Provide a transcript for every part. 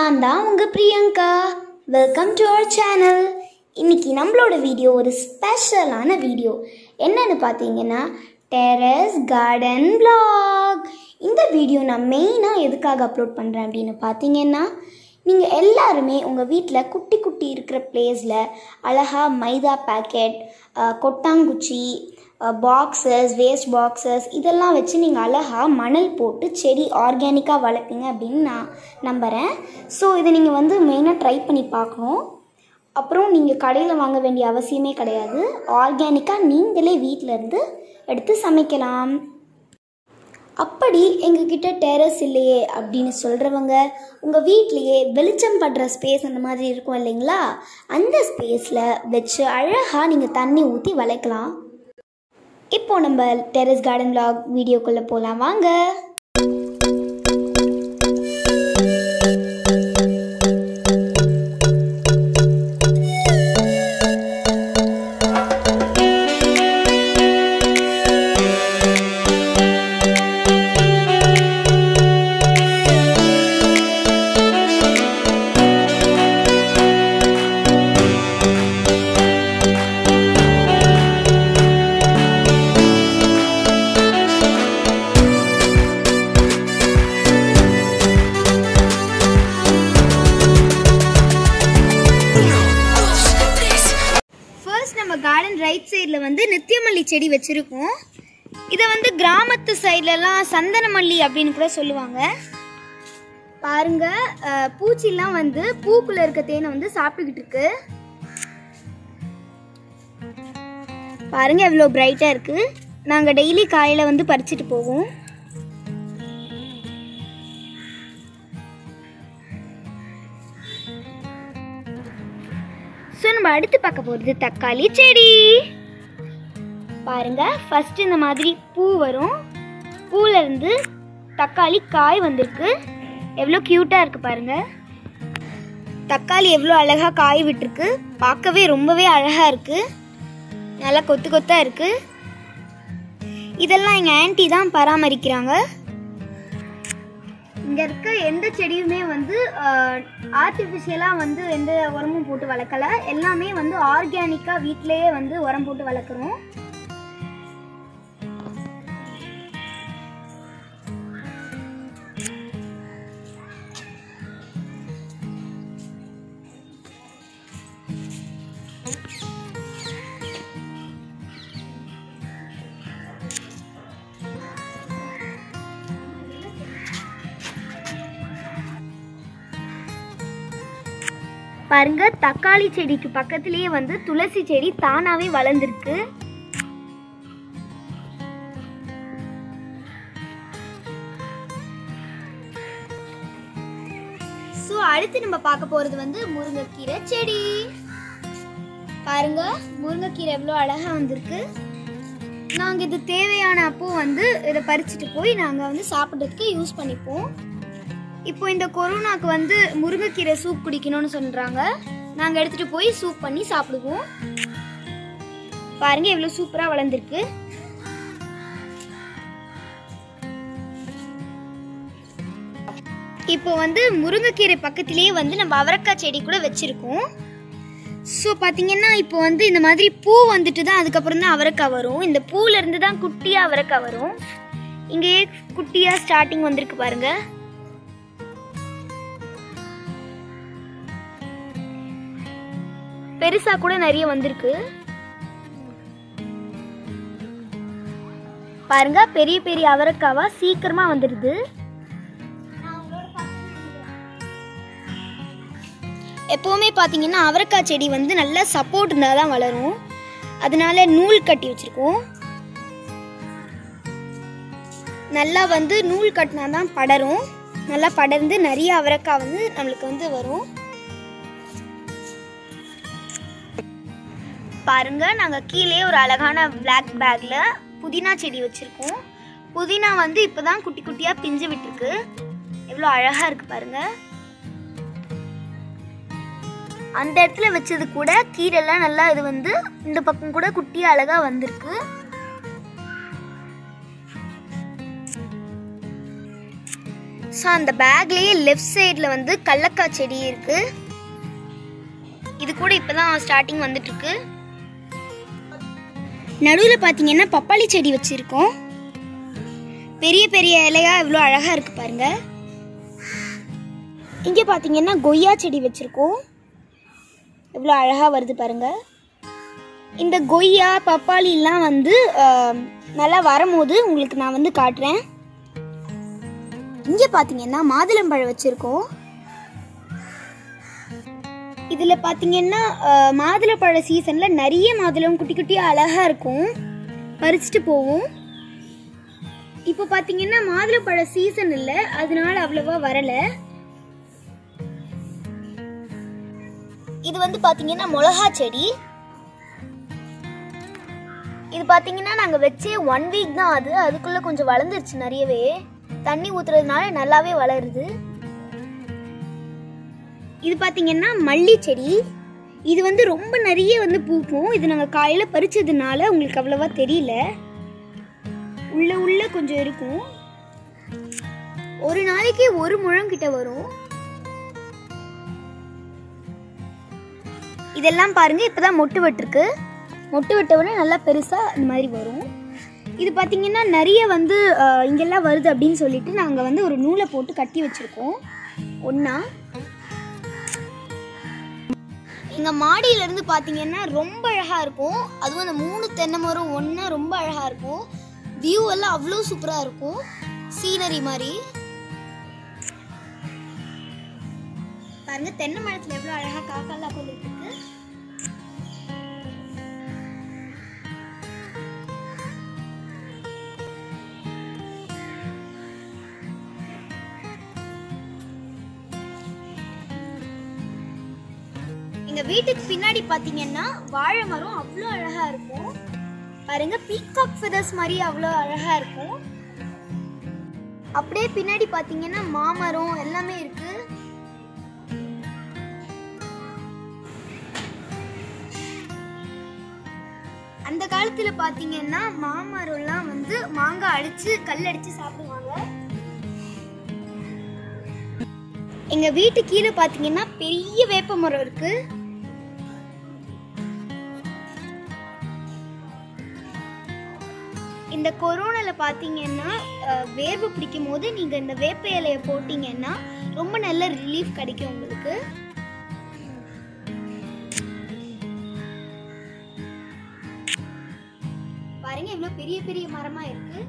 நான் தான் உங்கள் Priyanka welcome to our channel இன்னைக்கு நம்மளோட வீடியோ ஒரு ஸ்பெஷலான வீடியோ என்னன்னு பார்த்தீங்கன்னா டெரஸ் கார்டன் vlog இந்த வீடியோ நான் மெயினாக எதுக்காக அப்லோட் பண்ணுறேன் அப்படின்னு பார்த்தீங்கன்னா நீங்கள் எல்லாருமே உங்கள் வீட்டில் குட்டி குட்டி இருக்கிற பிளேஸில் அழகாக மைதா பேக்கெட் கொட்டாங்குச்சி பாக்ஸஸ் வேஸ்ட் பாக்ஸஸ் இதெல்லாம் வச்சு நீங்கள் அழகாக மணல் போட்டு செடி ஆர்கானிக்காக வளர்ப்பீங்க அப்படின்னு நான் நம்புகிறேன் ஸோ இதை நீங்கள் வந்து மெயினாக ட்ரை பண்ணி பார்க்கணும் அப்புறம் நீங்கள் கடையில் வாங்க வேண்டிய அவசியமே கிடையாது ஆர்கானிக்காக நீங்களே வீட்டில் இருந்து எடுத்து சமைக்கலாம் அப்படி எங்ககிட்ட டெரஸ் இல்லையே அப்படின்னு சொல்கிறவங்க உங்கள் வீட்லேயே வெளிச்சம் படுற ஸ்பேஸ் அந்த மாதிரி இருக்கும் இல்லைங்களா அந்த ஸ்பேஸில் வச்சு அழகாக நீங்கள் தண்ணி ஊற்றி வளர்க்கலாம் இப்போ நம்ம டெரஸ் கார்டன் vlog வீடியோக்குள்ளே போகலாம் வாங்க ஃபர்ஸ்ட் நம்ம கார்டன் ரைட் சைடில் வந்து நித்தியமல்லி செடி வச்சுருக்கோம் இதை வந்து கிராமத்து சைட்லலாம் சந்தனமல்லி அப்படின்னு கூட சொல்லுவாங்க பாருங்க அஹ், பூச்சிலாம் வந்து பூக்குள்ள இருக்க தேனை வந்து சாப்பிட்டுக்கிட்டு இருக்கு பாருங்க எவ்வளோ பிரைட்டாக இருக்கு நாங்கள் டெய்லி காலையில் வந்து பறிச்சுட்டு போவோம் ஸோ நம்ம அடுத்து பார்க்க போகிறது தக்காளி செடி பாருங்க ஃபர்ஸ்ட் இந்த மாதிரி பூ வரும் பூல இருந்து தக்காளி காய் வந்திருக்கு எவ்வளோ க்யூட்டாக இருக்கு பாருங்க தக்காளி எவ்வளோ அழகாக காய் விட்டுருக்கு பார்க்கவே ரொம்பவே அழகாக இருக்கு நல்லா கொத்து கொத்தாக இருக்கு இதெல்லாம் எங்கள் ஆன்ட்டி தான் பராமரிக்கிறாங்க இங்கே இருக்க எந்த செடியுமே வந்து ஆர்டிஃபிஷியலாக வந்து எந்த உரமும் போட்டு வளர்க்கல எல்லாமே வந்து ஆர்கானிக்காக வீட்டிலேயே வந்து உரம் போட்டு வளர்க்குறோம் பாருங்க தக்காளி செடிக்கு பக்கத்திலேயே வந்து துளசி செடி தானாவே வளர்ந்துருக்கு ஸோ அடுத்து நம்ம பார்க்க போறது வந்து முருங்கைக்கீரை செடி பாருங்க முருங்கைக்கீரை எவ்வளோ அழகா வந்திருக்கு நாங்கள் இது தேவையான அப்போ வந்து இதை பறிச்சுட்டு போய் நாங்கள் வந்து சாப்பிட்றதுக்கு யூஸ் பண்ணிப்போம் இப்போ இந்த கொரோனாக்கு வந்து முருங்கைக்கீரை சூப் குடிக்கணும்னு சொல்றாங்க நாங்கள் எடுத்துட்டு போய் சூப் பண்ணி சாப்பிடுவோம் பாருங்க எவ்வளோ சூப்பராக வளர்ந்துருக்கு இப்போ வந்து முருங்கைக்கீரை பக்கத்திலேயே வந்து நம்ம அவரைக்காய் செடி கூட வச்சிருக்கோம் ஸோ பார்த்தீங்கன்னா இப்போ வந்து இந்த மாதிரி பூ வந்துட்டு தான் அதுக்கப்புறம் தான் அவரைக்காய் வரும் இந்த பூல இருந்து தான் குட்டியாக அவரைக்காய் வரும் இங்கேயே குட்டியாக ஸ்டார்டிங் வந்திருக்கு பாருங்க பெருசா கூட நிறைய வந்திருக்கு பாருங்க பெரிய பெரிய அவரைக்காவா சீக்கிரமா வந்துடுது எப்பவுமே பார்த்தீங்கன்னா அவரைக்காய் செடி வந்து நல்லா சப்போர்ட் இருந்தால் தான் வளரும் அதனால நூல் கட்டி வச்சிருக்கோம் நல்லா வந்து நூல் கட்டினா தான் படரும் நல்லா படர்ந்து நிறைய அவரைக்காய் வந்து நம்மளுக்கு வந்து வரும் பாருங்க நாங்க கீழே ஒரு அழகான பிளாக் பேக்ல புதினா செடி வச்சிருக்கோம் புதினா வந்து இப்பதான் குட்டி குட்டியா பிஞ்சு விட்டுருக்கு எவ்வளோ அழகா இருக்கு பாருங்க அந்த இடத்துல வச்சது கூட கீரெல்லாம் நல்லா இது வந்து இந்த பக்கம் கூட குட்டியா அழகா வந்திருக்கு ஸோ அந்த பேக்லேயே லெஃப்ட் சைடில் வந்து கடலக்காய் செடி இருக்கு இது கூட இப்போதான் ஸ்டார்டிங் வந்துட்டு இருக்கு நடுவில் பார்த்தீங்கன்னா பப்பாளி செடி வச்சிருக்கோம் பெரிய பெரிய இலையா இவ்வளோ அழகா இருக்கு பாருங்க இங்கே பார்த்தீங்கன்னா கொய்யா செடி வச்சிருக்கோம் எவ்வளோ அழகா வருது பாருங்க இந்த கொய்யா பப்பாளிலாம் வந்து ஆம், நல்லா வரும்போது உங்களுக்கு நான் வந்து காட்டுறேன் இங்கே பார்த்தீங்கன்னா மாதுளம்பழம் வச்சுருக்கோம் இதில் பார்த்தீங்கன்னா ஆஹ், மாதுளப்பழ சீசனில் நிறைய மாதுளம் குட்டி குட்டியாக அழகாக இருக்கும் பறிச்சுட்டு போவோம் இப்போ பார்த்தீங்கன்னா மாதுளப்பழ சீசன் இல்லை அதனால அவ்வளவா வரலை இது வந்து பார்த்தீங்கன்னா மிளகா செடி இது பார்த்தீங்கன்னா நாங்கள் வச்சே ஒன் வீக் தான் அது அதுக்குள்ளே கொஞ்சம் வளர்ந்துருச்சு நிறையவே தண்ணி ஊத்துறதுனால நல்லாவே வளருது இது பார்த்தீங்கன்னா மல்லி செடி இது வந்து ரொம்ப நிறைய வந்து பூக்கும் இது நாங்கள் காலையில் பறிச்சதுனால உங்களுக்கு அவ்வளவா தெரியல உள்ள உள்ள கொஞ்சம் இருக்கும் ஒரு நாளைக்கு ஒரு முழம் கிட்ட வரும் இதெல்லாம் பாருங்க இப்பதான் மொட்டு விட்டுருக்கு மொட்டு விட்டவுடனே நல்லா பெருசா இந்த மாதிரி வரும் இது பார்த்தீங்கன்னா நிறைய வந்து அஹ், இங்கெல்லாம் வருது அப்படின்னு சொல்லிட்டு நாங்கள் வந்து ஒரு நூலை போட்டு கட்டி வச்சிருக்கோம் ஒன்றா எங்கள் மாடியிலேருந்து பார்த்தீங்கன்னா ரொம்ப அழகாக இருக்கும் அதுவும் அந்த மூணு தென்னை மரம் ஒன்றா ரொம்ப அழகாக இருக்கும் வியூ எல்லாம் அவ்வளோ சூப்பராக இருக்கும் சீனரி மாதிரி பாருங்க தென்னை மரத்தில் எவ்வளோ அழகாக காக்காலாம் கொண்டுட்டு இருக்கு எங்க வீட்டுக்கு பின்னாடி பாத்தீங்கன்னா வாழை மரம் அவ்வளோ அழகா இருக்கும் பாருங்க பீகாக் ஃபெதர்ஸ் மாதிரி அவ்வளோ அழகா இருக்கும் அப்படியே பின்னாடி பாத்தீங்கன்னா மாமரம் எல்லாமே இருக்கு அந்த காலத்துல பாத்தீங்கன்னா மாமரம்லாம் வந்து மாங்காய் அடிச்சு கல் அடிச்சு சாப்பிடுவாங்க எங்க வீட்டு கீழே பாத்தீங்கன்னா பெரிய வேப்ப மரம் இருக்கு இந்த கொரோனால பாத்தீங்கன்னா அஹ், வேர்வை பிடிக்கும் போது நீங்க இந்த வேப்ப இலைய போட்டீங்கன்னா ரொம்ப நல்ல ரிலீஃப் கிடைக்கும் உங்களுக்கு பாருங்க இவ்வளவு பெரிய பெரிய மரமா இருக்கு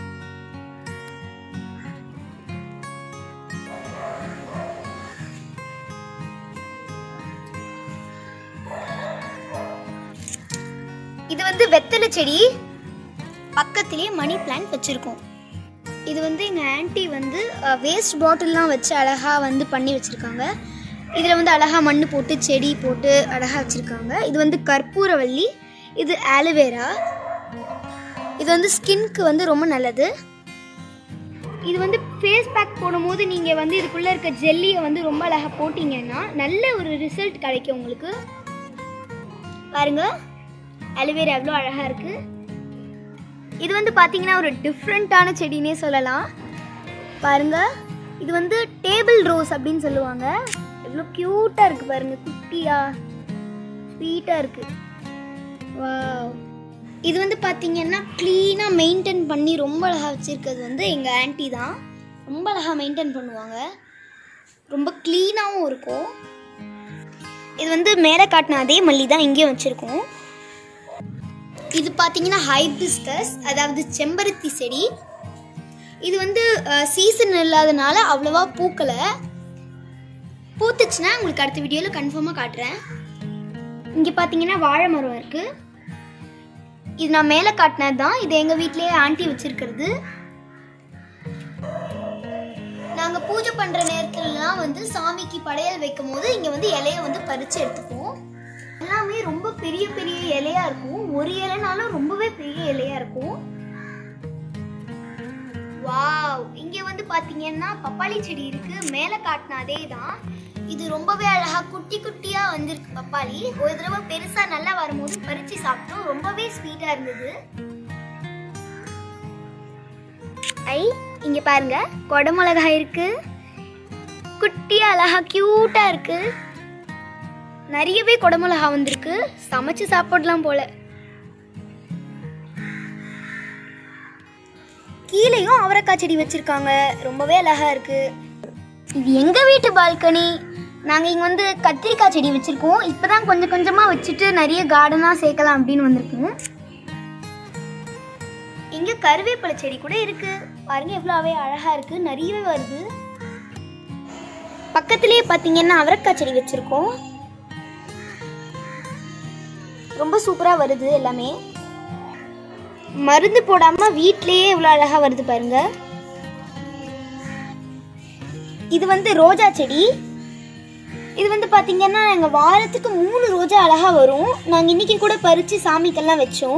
இது வந்து வெத்தலை செடி பக்கத்திலேயே மணி பிளான்ட் வச்சிருக்கோம் இது வந்து எங்கள் ஆன்ட்டி வந்து வேஸ்ட் பாட்டில்லாம் வச்சு அழகாக வந்து பண்ணி வச்சுருக்காங்க இதில் வந்து அழகாக மண் போட்டு செடி போட்டு அழகாக வச்சுருக்காங்க இது வந்து கற்பூரவள்ளி இது ஆலோவேரா இது வந்து ஸ்கின்க்கு வந்து ரொம்ப நல்லது இது வந்து ஃபேஸ் பேக் போடும்போது நீங்கள் வந்து இதுக்குள்ளே இருக்க ஜெல்லியை வந்து ரொம்ப அழகாக போட்டிங்கன்னா நல்ல ஒரு ரிசல்ட் கிடைக்கும் உங்களுக்கு பாருங்க அலோவேரா எவ்வளோ அழகாக இருக்குது இது வந்து பார்த்தீங்கன்னா ஒரு டிஃப்ரெண்ட்டான செடினே சொல்லலாம் பாருங்க இது வந்து டேபிள் ரோஸ் அப்படின்னு சொல்லுவாங்க எவ்வளோ க்யூட்டாக இருக்குது பாருங்க குட்டியா ஸ்வீட்டாக இருக்குது வாவ் இது வந்து பார்த்தீங்கன்னா க்ளீனாக மெயின்டைன் பண்ணி ரொம்ப அழகாக வச்சுருக்கிறது வந்து எங்கள் ஆன்ட்டி தான் ரொம்ப அழகாக மெயின்டைன் பண்ணுவாங்க ரொம்ப க்ளீனாகவும் இருக்கும் இது வந்து மேலே காட்டின அதே மல்லி தான் இங்கேயும் வச்சுருக்கோம் இது பார்த்தீங்கன்னா ஹைபிஸ்கஸ் அதாவது செம்பருத்தி செடி இது வந்து சீசன் இல்லாதனால அவ்வளோவா பூக்கலை பூத்துச்சுன்னா உங்களுக்கு அடுத்த வீடியோவில் கன்ஃபார்மாக காட்டுறேன் இங்கே பார்த்தீங்கன்னா வாழை மரம் இருக்குது இது நான் மேலே காட்டினது தான் இது எங்கள் வீட்டிலேயே ஆண்டி வச்சிருக்கிறது நாங்கள் பூஜை பண்ணுற நேரத்துலலாம் வந்து சாமிக்கு படையல் வைக்கும் போது இங்கே வந்து இலைய வந்து பறித்து எடுத்துப்போம் எல்லாமே ரொம்ப பெரிய பெரிய இலையா இருக்கும் ஒரு இலைனாலும் ரொம்பவே பெரிய இலையா இருக்கும் வாவ் இங்க வந்து பாத்தீங்கன்னா பப்பாளி செடி இருக்கு மேல காட்டின அதே தான் இது ரொம்பவே அழகா குட்டி குட்டியா வந்திருக்கு பப்பாளி ஒரு தடவை பெருசா நல்லா வரும்போது பறிச்சு சாப்பிட்டோம் ரொம்பவே ஸ்வீட்டா இருந்தது ஐ இங்க பாருங்க கொடமிளகா இருக்கு குட்டியா அழகா கியூட்டா இருக்கு நிறையவே கொடமிளகா வந்திருக்கு சமைச்சு சாப்பிடலாம் போல கீழேயும் அவரைக்காய் செடி வச்சிருக்காங்க ரொம்பவே அழகா இருக்கு இது எங்க வீட்டு பால்கனி நாங்க இங்க வந்து கத்திரிக்காய் செடி வச்சிருக்கோம் இப்பதான் கொஞ்சம் கொஞ்சமா வச்சுட்டு நிறைய கார்டனா சேர்க்கலாம் அப்படின்னு வந்திருக்கோம் இங்க கருவேப்பிலை செடி கூட இருக்கு பாருங்க எவ்வளவே அழகா இருக்கு நிறையவே வருது பக்கத்திலேயே பாத்தீங்கன்னா அவரைக்காய் செடி வச்சிருக்கோம் ரொம்ப சூப்பரா வருது எல்லாமே மருந்து போடாம வீட்லயே இவ்வளோ அழகா வருது பாருங்க இது வந்து ரோஜா செடி இது வந்து பாத்தீங்கன்னா எங்க வாரத்துக்கு மூணு ரோஜா அழகா வரும் நாங்க இன்னைக்கு கூட பறிச்சு சாமிக்கெல்லாம் வச்சோம்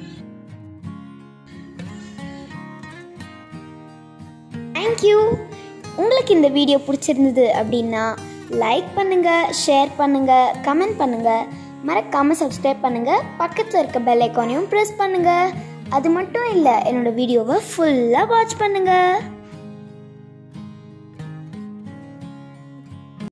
தேங்க்யூ உங்களுக்கு இந்த வீடியோ பிடிச்சிருந்தது அப்படின்னா லைக் பண்ணுங்க ஷேர் பண்ணுங்க கமெண்ட் பண்ணுங்க மறக்காம சப்ஸ்கிரைப் பண்ணுங்க பக்கத்தில் இருக்க பெல் ஐக்கானையும் ப்ரெஸ் பண்ணுங்க அது மட்டும் இல்லை என்னோட வீடியோவை ஃபுல்லாக வாட்ச் பண்ணுங்க